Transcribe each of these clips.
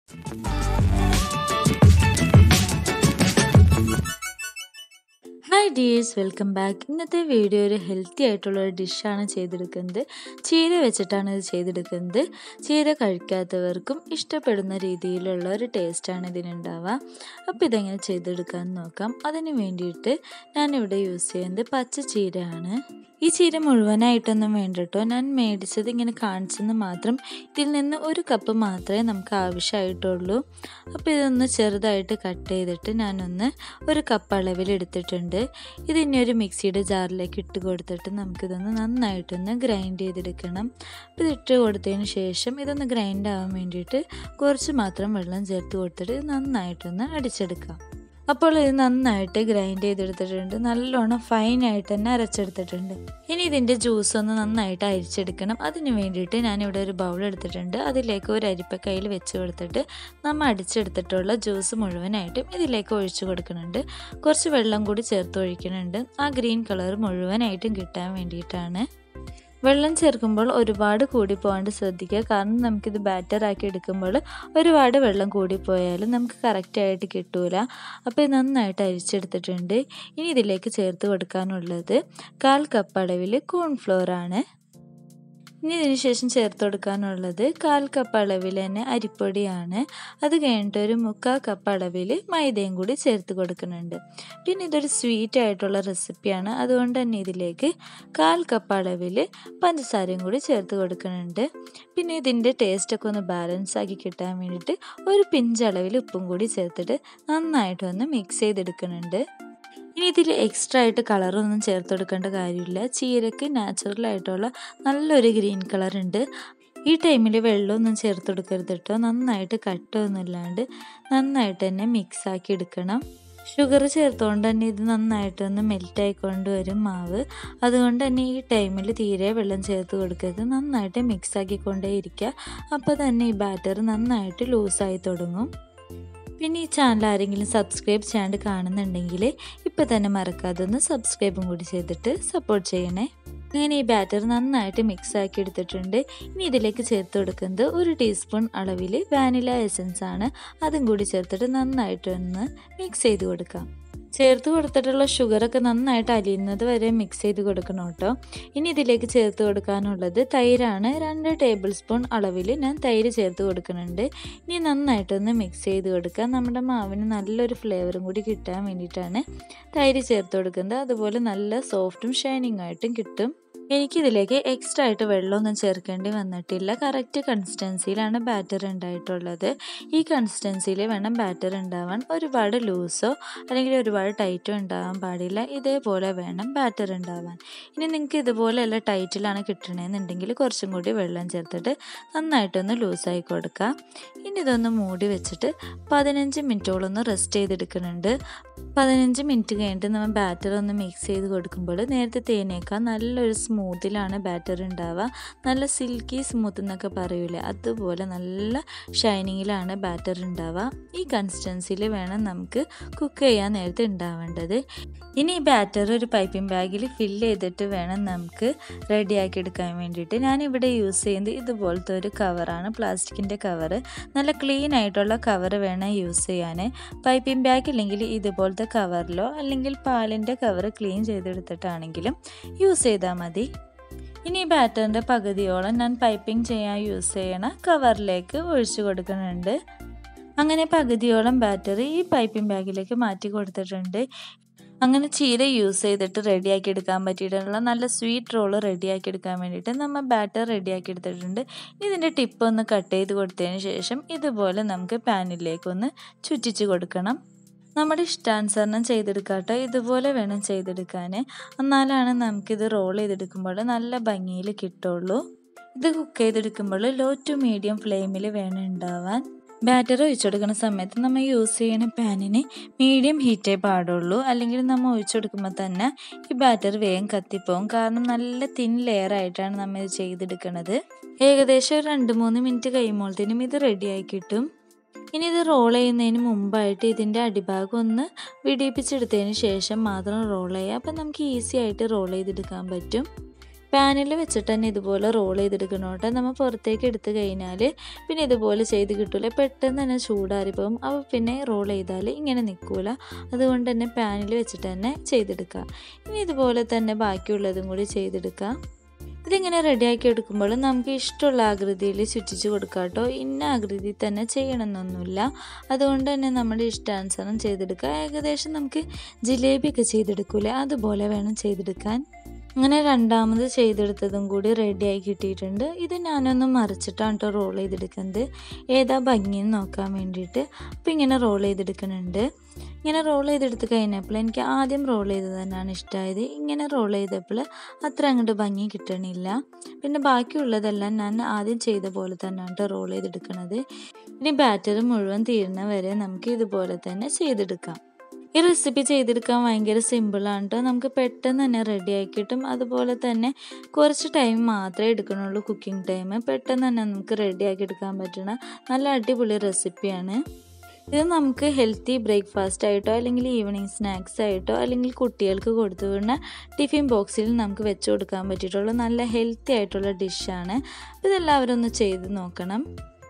hi dears welcome back ഇന്നത്തെ video ഒരു healthy ആയിട്ടുള്ള ഒരു ഡിഷാണ് ചെയ്തെടുക്കുന്നത് ചീര വെച്ചിട്ടാണ് ഇത് ചെയ്തെടുക്കുന്നത് ചീര കഴിക്കാത്തവർക്കും ഇഷ്ടപ്പെടുന്ന രീതിയിലുള്ള ഒരു ടേസ്റ്റാണ് ഇതിനുണ്ടാവുക അപ്പോൾ ഇതെങ്ങനെ ചെയ്തെടുക്കാമെന്ന് നോക്കാം അതിന് വേണ്ടിയിട്ട് ഞാനിവിടെ യൂസ് ചെയ്യുന്നത് പച്ച ചീരയാണ് ഈ ചീര മുഴുവനായിട്ടൊന്നും വേണ്ട കേട്ടോ ഞാൻ മേടിച്ചത് ഇങ്ങനെ കാണിച്ചെന്ന് മാത്രം ഇതിൽ നിന്ന് ഒരു കപ്പ് മാത്രമേ നമുക്ക് ആവശ്യമായിട്ടുള്ളൂ അപ്പോൾ ഇതൊന്ന് ചെറുതായിട്ട് കട്ട് ചെയ്തിട്ട് ഞാനൊന്ന് ഒരു കപ്പ് അളവിൽ എടുത്തിട്ടുണ്ട് ഇത് ഇനി ഒരു മിക്സിയുടെ ജാറിലേക്ക് ഇട്ട് കൊടുത്തിട്ട് നമുക്കിതൊന്ന് നന്നായിട്ടൊന്ന് ഗ്രൈൻഡ് ചെയ്തെടുക്കണം അപ്പോൾ ഇത് ഇട്ട് കൊടുത്തതിന് ശേഷം ഇതൊന്ന് ഗ്രൈൻഡ് ആവാൻ വേണ്ടിയിട്ട് കുറച്ച് മാത്രം വെള്ളം ചേർത്ത് കൊടുത്തിട്ട് ഇത് നന്നായിട്ടൊന്ന് അടിച്ചെടുക്കാം അപ്പോൾ ഇത് നന്നായിട്ട് ഗ്രൈൻഡ് ചെയ്തെടുത്തിട്ടുണ്ട് നല്ലോണം ഫൈനായിട്ട് തന്നെ അരച്ചെടുത്തിട്ടുണ്ട് ഇനി ഇതിൻ്റെ ജ്യൂസ് ഒന്ന് നന്നായിട്ട് അരിച്ചെടുക്കണം അതിന് വേണ്ടിയിട്ട് ഞാനിവിടെ ഒരു ബൗൾ എടുത്തിട്ടുണ്ട് അതിലേക്ക് ഒരു അരിപ്പ കയ്യിൽ വെച്ച് കൊടുത്തിട്ട് നമ്മൾ അടിച്ചെടുത്തിട്ടുള്ള ജ്യൂസ് മുഴുവനായിട്ടും ഇതിലേക്ക് ഒഴിച്ചു കൊടുക്കുന്നുണ്ട് കുറച്ച് വെള്ളം കൂടി ചേർത്ത് ഒഴിക്കുന്നുണ്ട് ആ ഗ്രീൻ കളർ മുഴുവനായിട്ടും കിട്ടാൻ വേണ്ടിയിട്ടാണ് വെള്ളം ചേർക്കുമ്പോൾ ഒരുപാട് കൂടി പോകാണ്ട് ശ്രദ്ധിക്കുക കാരണം നമുക്കിത് ബാറ്റർ ആക്കി എടുക്കുമ്പോൾ ഒരുപാട് വെള്ളം കൂടിപ്പോയാൽ നമുക്ക് കറക്റ്റായിട്ട് കിട്ടൂല അപ്പോൾ ഇത് നന്നായിട്ട് അരിച്ചെടുത്തിട്ടുണ്ട് ഇനി ഇതിലേക്ക് ചേർത്ത് കൊടുക്കാനുള്ളത് കാൽ കപ്പ് അളവിൽ കോൺഫ്ലോർ ആണ് ഇനി ഇതിന് ശേഷം ചേർത്ത് കൊടുക്കാനുള്ളത് കാൽ കപ്പ് അളവിൽ തന്നെ അരിപ്പൊടിയാണ് അത് കഴിഞ്ഞിട്ട് ഒരു മുക്കാൽ കപ്പ് അളവിൽ മൈദയും കൂടി ചേർത്ത് കൊടുക്കുന്നുണ്ട് പിന്നെ ഇതൊരു സ്വീറ്റ് ആയിട്ടുള്ള റെസിപ്പിയാണ് അതുകൊണ്ട് തന്നെ ഇതിലേക്ക് കാൽ കപ്പ് അളവിൽ പഞ്ചസാരയും കൂടി ചേർത്ത് കൊടുക്കുന്നുണ്ട് പിന്നെ ഇതിൻ്റെ ടേസ്റ്റൊക്കെ ഒന്ന് ബാലൻസ് ആക്കി കിട്ടാൻ വേണ്ടിയിട്ട് ഒരു പിഞ്ച് അളവിൽ ഉപ്പും കൂടി ചേർത്തിട്ട് നന്നായിട്ടൊന്ന് മിക്സ് ചെയ്തെടുക്കുന്നുണ്ട് ഇനി ഇതിൽ എക്സ്ട്രാ ആയിട്ട് കളറൊന്നും ചേർത്ത് കൊടുക്കേണ്ട കാര്യമില്ല ചീരക്ക് നാച്ചുറൽ ആയിട്ടുള്ള നല്ലൊരു ഗ്രീൻ കളർ ഉണ്ട് ഈ ടൈമിൽ വെള്ളമൊന്നും ചേർത്ത് കൊടുക്കരുത് കേട്ടോ നന്നായിട്ട് കട്ടൊന്നും ഇല്ലാണ്ട് നന്നായിട്ട് തന്നെ മിക്സ് ആക്കി എടുക്കണം ഷുഗർ ചേർത്തുകൊണ്ട് തന്നെ ഇത് നന്നായിട്ടൊന്ന് മെൽറ്റ് ആയിക്കൊണ്ട് വരും മാവ് അതുകൊണ്ട് തന്നെ ഈ ടൈമിൽ തീരെ വെള്ളം ചേർത്ത് കൊടുക്കരുത് നന്നായിട്ട് മിക്സ് ആക്കിക്കൊണ്ടേ ഇരിക്കുക അപ്പോൾ തന്നെ ഈ ബാറ്റർ നന്നായിട്ട് ലൂസായി തുടങ്ങും പിന്നെ ഈ ചാനൽ ആരെങ്കിലും സബ്സ്ക്രൈബ് ചെയ്യാണ്ട് കാണുന്നുണ്ടെങ്കിൽ ഇപ്പോൾ തന്നെ മറക്കാതെ ഒന്ന് സബ്സ്ക്രൈബും കൂടി ചെയ്തിട്ട് സപ്പോർട്ട് ചെയ്യണേ അങ്ങനെ ഈ ബാറ്റർ നന്നായിട്ട് മിക്സ് ആക്കി എടുത്തിട്ടുണ്ട് ഇനി ഇതിലേക്ക് ചേർത്ത് കൊടുക്കുന്നത് ഒരു ടീസ്പൂൺ അളവിൽ വാനില എസൻസ് ആണ് അതും കൂടി ചേർത്തിട്ട് നന്നായിട്ടൊന്ന് മിക്സ് ചെയ്ത് കൊടുക്കാം ചേർത്ത് കൊടുത്തിട്ടുള്ള ഷുഗറൊക്കെ നന്നായിട്ട് അലിയുന്നത് വരെ മിക്സ് ചെയ്ത് കൊടുക്കണം കേട്ടോ ഇനി ഇതിലേക്ക് ചേർത്ത് കൊടുക്കാനുള്ളത് തൈരാണ് രണ്ട് ടേബിൾ സ്പൂൺ അളവിൽ ഞാൻ തൈര് ചേർത്ത് കൊടുക്കുന്നുണ്ട് ഇനി നന്നായിട്ടൊന്ന് മിക്സ് ചെയ്ത് കൊടുക്കുക നമ്മുടെ മാവിന് നല്ലൊരു ഫ്ലേവറും കൂടി കിട്ടാൻ വേണ്ടിയിട്ടാണ് തൈര് ചേർത്ത് കൊടുക്കുന്നത് അതുപോലെ നല്ല സോഫ്റ്റും ഷൈനിങ് ആയിട്ടും കിട്ടും എനിക്കിതിലേക്ക് എക്സ്ട്രാ ആയിട്ട് വെള്ളമൊന്നും ചേർക്കേണ്ടി വന്നിട്ടില്ല കറക്റ്റ് കൺസിസ്റ്റൻസിയിലാണ് ബാറ്റർ ഉണ്ടായിട്ടുള്ളത് ഈ കൺസിസ്റ്റൻസിയിൽ വേണം ബാറ്റർ ഉണ്ടാവാൻ ഒരുപാട് ലൂസോ അല്ലെങ്കിൽ ഒരുപാട് ടൈറ്റോ ഉണ്ടാവാൻ പാടില്ല ഇതേപോലെ വേണം ബാറ്റർ ഉണ്ടാവാൻ ഇനി നിങ്ങൾക്ക് ഇതുപോലെയല്ല ടൈറ്റിലാണ് കിട്ടണമെന്നുണ്ടെങ്കിൽ കുറച്ചും കൂടി വെള്ളം ചേർത്തിട്ട് നന്നായിട്ടൊന്ന് ലൂസായി കൊടുക്കുക ഇനി ഇതൊന്ന് മൂടി വെച്ചിട്ട് പതിനഞ്ച് മിനിറ്റോളൊന്ന് റെസ്റ്റ് ചെയ്തെടുക്കുന്നുണ്ട് പതിനഞ്ച് മിനിറ്റ് കഴിഞ്ഞിട്ട് നമ്മൾ ബാറ്റർ ഒന്ന് മിക്സ് ചെയ്ത് കൊടുക്കുമ്പോൾ നേരത്തെ തേനേക്കാൾ നല്ലൊരു സ്മൂത്തിലാണ് ബാറ്റർ ഉണ്ടാവുക നല്ല സിൽക്കി സ്മൂത്ത് എന്നൊക്കെ പറയൂലേ അതുപോലെ നല്ല ഷൈനിങ്ങിലാണ് ബാറ്റർ ഉണ്ടാവുക ഈ കൺസിസ്റ്റൻസിയിൽ വേണം നമുക്ക് കുക്ക് ചെയ്യാൻ നേരത്തെ ഉണ്ടാവേണ്ടത് ഇനി ഈ ബാറ്റർ ഒരു പൈപ്പിംഗ് ബാഗിൽ ഫില്ല് ചെയ്തിട്ട് വേണം നമുക്ക് റെഡിയാക്കി എടുക്കാൻ വേണ്ടിയിട്ട് ഞാനിവിടെ യൂസ് ചെയ്യുന്നത് ഇതുപോലത്തെ ഒരു കവറാണ് പ്ലാസ്റ്റിക്കിൻ്റെ കവറ് നല്ല ക്ലീൻ ആയിട്ടുള്ള കവർ വേണം യൂസ് ചെയ്യാൻ പൈപ്പിംഗ് ബാഗ് ഇല്ലെങ്കിൽ ഇതുപോലത്തെ കവറിലോ അല്ലെങ്കിൽ പാലിൻ്റെ കവർ ക്ലീൻ ചെയ്തെടുത്തിട്ടാണെങ്കിലും യൂസ് ചെയ്താൽ മതി ഇനി ബാറ്ററിൻ്റെ പകുതിയോളം ഞാൻ പൈപ്പിംഗ് ചെയ്യാൻ യൂസ് ചെയ്യണ കവറിലേക്ക് ഒഴിച്ചു കൊടുക്കുന്നുണ്ട് അങ്ങനെ പകുതിയോളം ബാറ്ററി ഈ പൈപ്പിംഗ് ബാഗിലേക്ക് മാറ്റി കൊടുത്തിട്ടുണ്ട് അങ്ങനെ ചീര യൂസ് ചെയ്തിട്ട് റെഡിയാക്കി എടുക്കാൻ പറ്റിയിട്ടുള്ള നല്ല സ്വീറ്റ് റോള് റെഡിയാക്കി എടുക്കാൻ വേണ്ടിയിട്ട് നമ്മൾ ബാറ്റർ റെഡിയാക്കി എടുത്തിട്ടുണ്ട് ഇതിൻ്റെ ടിപ്പ് ഒന്ന് കട്ട് ചെയ്ത് കൊടുത്തതിന് ശേഷം ഇതുപോലെ നമുക്ക് പാനിലേക്കൊന്ന് ചുറ്റിച്ച് കൊടുക്കണം നമ്മുടെ ഇഷ്ടാനുസരണം ചെയ്തെടുക്കാട്ടോ ഇതുപോലെ വേണം ചെയ്തെടുക്കാൻ എന്നാലാണ് നമുക്കിത് റോൾ ചെയ്തെടുക്കുമ്പോൾ നല്ല ഭംഗിയിൽ കിട്ടുള്ളൂ ഇത് കുക്ക് ചെയ്തെടുക്കുമ്പോൾ ലോ ടു മീഡിയം ഫ്ലെയിമിൽ വേണം ഉണ്ടാവാൻ ബാറ്റർ ഒഴിച്ചെടുക്കുന്ന സമയത്ത് നമ്മൾ യൂസ് ചെയ്യുന്ന പാനിന് മീഡിയം ഹീറ്റേ പാടുള്ളൂ അല്ലെങ്കിൽ നമ്മൾ ഒഴിച്ചെടുക്കുമ്പോൾ തന്നെ ഈ ബാറ്റർ വേഗം കത്തിപ്പോവും കാരണം നല്ല തിൻ ലെയർ ആയിട്ടാണ് നമ്മൾ ഇത് ചെയ്തെടുക്കുന്നത് ഏകദേശം ഒരു രണ്ട് മൂന്ന് മിനിറ്റ് കഴിയുമ്പോഴത്തേനും ഇത് റെഡിയായി കിട്ടും ഇനി ഇത് റോൾ ചെയ്യുന്നതിന് മുമ്പായിട്ട് ഇതിൻ്റെ അടിഭാഗം ഒന്ന് വിടിയിപ്പിച്ചെടുത്തതിന് ശേഷം മാത്രം റോൾ ചെയ്യുക അപ്പം നമുക്ക് ഈസി ആയിട്ട് റോൾ ചെയ്തെടുക്കാൻ പറ്റും പാനിൽ വെച്ചിട്ട് തന്നെ ഇതുപോലെ റോൾ ചെയ്തെടുക്കണം കേട്ടോ നമ്മൾ പുറത്തേക്ക് എടുത്തു കഴിഞ്ഞാൽ പിന്നെ ഇതുപോലെ ചെയ്ത് കിട്ടില്ല പെട്ടെന്ന് തന്നെ ചൂടാറിപ്പോകും അപ്പോൾ പിന്നെ റോൾ ചെയ്താൽ ഇങ്ങനെ നിൽക്കില്ല അതുകൊണ്ട് തന്നെ പാനിൽ വെച്ചിട്ട് തന്നെ ചെയ്തെടുക്കുക ഇനി ഇതുപോലെ തന്നെ ബാക്കിയുള്ളതും കൂടി ചെയ്തെടുക്കുക ഇതിങ്ങനെ റെഡിയാക്കി എടുക്കുമ്പോൾ നമുക്ക് ഇഷ്ടമുള്ള ആകൃതിയിൽ ചുറ്റിച്ച് കൊടുക്കാം കേട്ടോ ഇന്ന ആകൃതി തന്നെ ചെയ്യണമെന്നൊന്നുമില്ല അതുകൊണ്ട് തന്നെ നമ്മുടെ ഇഷ്ടാനുസരണം ചെയ്തെടുക്കുക ഏകദേശം നമുക്ക് ജിലേബിയൊക്കെ ചെയ്തെടുക്കൂലേ അതുപോലെ വേണം ചെയ്തെടുക്കാൻ അങ്ങനെ രണ്ടാമത് ചെയ്തെടുത്തതും കൂടി റെഡിയായി കിട്ടിയിട്ടുണ്ട് ഇത് ഞാനൊന്ന് മറിച്ചിട്ടാണ് കേട്ടോ റോൾ ചെയ്തെടുക്കുന്നത് ഏതാ ഭംഗിയെന്ന് നോക്കാൻ വേണ്ടിയിട്ട് അപ്പോൾ ഇങ്ങനെ റോൾ ചെയ്തെടുക്കുന്നുണ്ട് ഇങ്ങനെ റോൾ ചെയ്തെടുത്ത് കഴിഞ്ഞപ്പോൾ എനിക്ക് ആദ്യം റോൾ ചെയ്തത് തന്നെയാണ് ഇഷ്ടമായത് ഇങ്ങനെ റോൾ ചെയ്തപ്പോൾ അത്ര അങ്ങോട്ട് ഭംഗി കിട്ടണില്ല പിന്നെ ബാക്കിയുള്ളതെല്ലാം ഞാൻ ആദ്യം ചെയ്ത പോലെ തന്നെയാണ് കേട്ടോ റോൾ ചെയ്തെടുക്കുന്നത് ഇനി ബാറ്റർ മുഴുവൻ തീരുന്ന വരെ നമുക്ക് ഇതുപോലെ തന്നെ ചെയ്തെടുക്കാം ഈ റെസിപ്പി ചെയ്തെടുക്കാൻ ഭയങ്കര സിമ്പിളാണ് കേട്ടോ നമുക്ക് പെട്ടെന്ന് തന്നെ റെഡി ആക്കി കിട്ടും അതുപോലെ തന്നെ കുറച്ച് ടൈം മാത്രമേ എടുക്കണുള്ളൂ കുക്കിംഗ് ടൈം പെട്ടെന്ന് തന്നെ നമുക്ക് റെഡി ആക്കി എടുക്കാൻ പറ്റുന്ന നല്ല അടിപൊളി റെസിപ്പിയാണ് ഇത് നമുക്ക് ഹെൽത്തി ബ്രേക്ക്ഫാസ്റ്റ് ആയിട്ടോ അല്ലെങ്കിൽ ഈവനിങ് സ്നാക്സ് ആയിട്ടോ അല്ലെങ്കിൽ കുട്ടികൾക്ക് കൊടുത്തു വിടുന്ന ടിഫിൻ ബോക്സിൽ നമുക്ക് വെച്ച് കൊടുക്കാൻ പറ്റിയിട്ടുള്ള നല്ല ഹെൽത്തി ആയിട്ടുള്ള ഡിഷാണ് ഇതെല്ലാവരും ഒന്ന് ചെയ്ത് നോക്കണം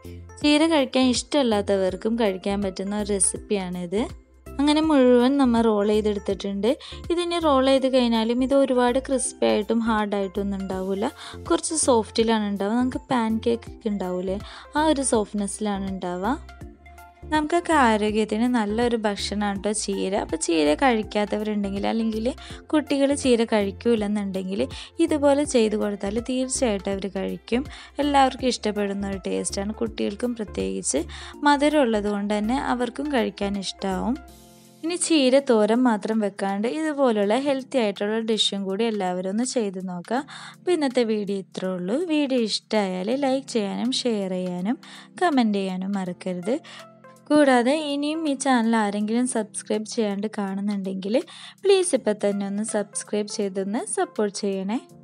ചീര കഴിക്കാൻ ഇഷ്ടമല്ലാത്തവർക്കും കഴിക്കാൻ പറ്റുന്ന ഒരു റെസിപ്പിയാണിത് അങ്ങനെ മുഴുവൻ നമ്മൾ റോൾ ചെയ്തെടുത്തിട്ടുണ്ട് ഇതിനി റോൾ ചെയ്ത് കഴിഞ്ഞാലും ഇത് ഒരുപാട് ക്രിസ്പി ആയിട്ടും ഹാർഡായിട്ടും ഒന്നും ഉണ്ടാവില്ല കുറച്ച് സോഫ്റ്റിലാണ് ഉണ്ടാവുക നമുക്ക് പാൻ കേക്ക് ഒക്കെ ഉണ്ടാവില്ലേ ആ ഒരു സോഫ്റ്റ്നെസ്സിലാണ് ഉണ്ടാവുക നമുക്കൊക്കെ ആരോഗ്യത്തിന് നല്ലൊരു ഭക്ഷണമാണ് കേട്ടോ ചീര അപ്പോൾ ചീര കഴിക്കാത്തവരുണ്ടെങ്കിൽ അല്ലെങ്കിൽ കുട്ടികൾ ചീര കഴിക്കൂലെന്നുണ്ടെങ്കിൽ ഇതുപോലെ ചെയ്ത് കൊടുത്താൽ തീർച്ചയായിട്ടും അവർ കഴിക്കും എല്ലാവർക്കും ഇഷ്ടപ്പെടുന്ന ഒരു ടേസ്റ്റാണ് കുട്ടികൾക്കും പ്രത്യേകിച്ച് മധുരം ഉള്ളത് കൊണ്ട് തന്നെ അവർക്കും കഴിക്കാൻ ഇഷ്ടമാവും ഇനി ചീര തോരൻ മാത്രം വെക്കാണ്ട് ഇതുപോലുള്ള ഹെൽത്തി ആയിട്ടുള്ള ഡിഷും കൂടി എല്ലാവരും ഒന്ന് ചെയ്ത് നോക്കുക അപ്പോൾ ഇന്നത്തെ വീഡിയോ ഇത്രേ ഉള്ളൂ വീഡിയോ ഇഷ്ടമായാൽ ലൈക്ക് ചെയ്യാനും ഷെയർ ചെയ്യാനും കമൻറ്റ് ചെയ്യാനും മറക്കരുത് കൂടാതെ ഇനിയും ഈ ചാനൽ ആരെങ്കിലും സബ്സ്ക്രൈബ് ചെയ്യാണ്ട് കാണുന്നുണ്ടെങ്കിൽ പ്ലീസ് ഇപ്പം തന്നെ ഒന്ന് സബ്സ്ക്രൈബ് ചെയ്തൊന്ന് സപ്പോർട്ട് ചെയ്യണേ